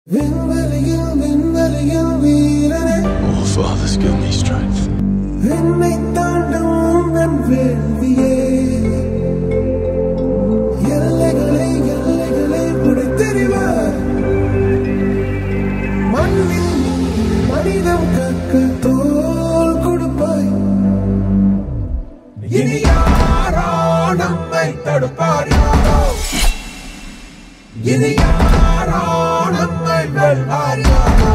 விண்வெளியில் விண்வெளியில் வீரனே Oh, fathers, give me strength. விண்ணை தாண்டும் உந்தன் வேள்வியே எல்லைகளை எல்லைகளை புடைத்தெறிவார் மண்ணில் மனிதம் காக்க தோல் கொடுப்பாய் இனி யாரோ நம்மை தடுப்பார் யாரோ இனி யாரோ நம்மை வெல்வார் யாரோ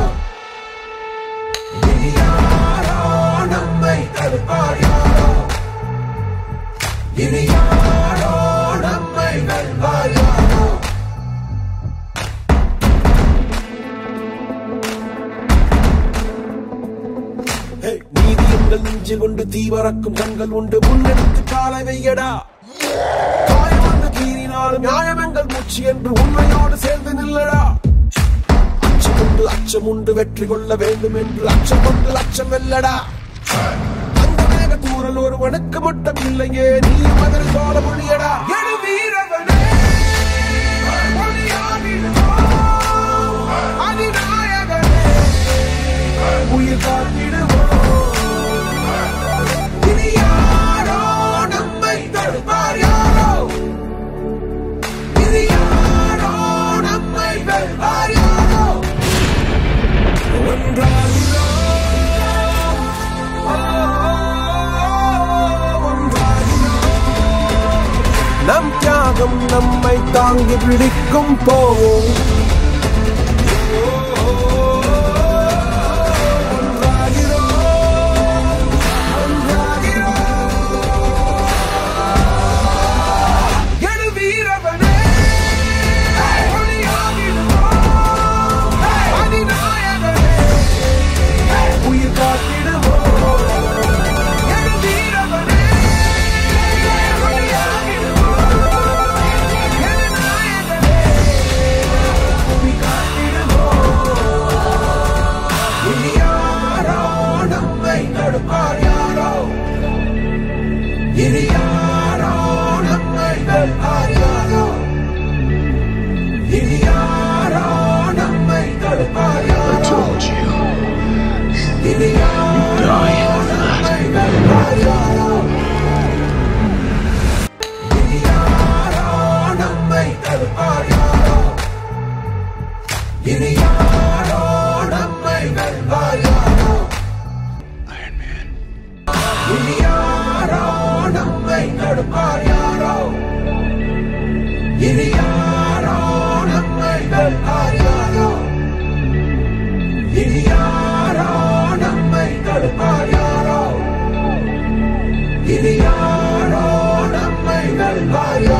இனி யாரோ நம்மை தடுப்பார் யாரோ இனி யாரோ நம்மை வெல்வார் யாரோ ஹே, நீதி எங்கள் நெஞ்சில் கொண்டு தீவரக்கும் கண்கள் உண்டு முன்னெடுத்து காலை வையடா காயம் வந்து கீறினாலும் நியாயம் எங்கள் மூச்சு என்று உண்மையோடு சேர்ந்து நில்லடா அச்சம் உண்டு அச்சம் உண்டு வெற்றி கொள்ள வேண்டும் என்று அச்சம் கொண்டு லட்சம் வெல்லடா அந்த மேக தூரல் ஒருவனுக்கு மட்டும் இல்லையே நீ மதில் போல மொழியடா எழு வீரவனே ஒளியாகிடுவோம். அதிநாயகனே உயிர் காத்திடுவோம் இனி யாரோ நம்மை தடுப்பார் யாரோ இனி யாரோ நம்மை வெல்வார் யாரோ ஒன்றாகிறோம் ஓ, ஒன்றாகிறோம். நம் தியாகம் நம்மை தாங்கி பிடிக்கும் போவோம் எழு வீரவனே ஒளியாகிடுவோம். அதிநாயகனே உயிர் காத்திடுவோம் எழு வீரவனே ஒளியாகிடுவோம். அதிநாயகனே உயிர் காத்திடுவோம் இனி யாரோ நம்மை தடுப்பார் யாரோ இனி யாரோ நம்மை வெல்வார் யாரோ இனி யாரோ நம்மை தடுப்பார் I யாரோ told you. இனி யாரோ Die for that. நம்மை வெல்வார் யாரோ இனி யாரோ நம்மை தடுப்பார் யாரோ இனி யாரோ நம்மை வெல்வார் யாரோ Iron Man. இனி யாரோ நம்மை தடுப்பார் யாரோ இனி யாரோ நம்மை வெல்வார் யாரோ இனி யாரோ நம்மை தடுப்பார் யாரோ இனி யாரோ நம்மை வெல்வார்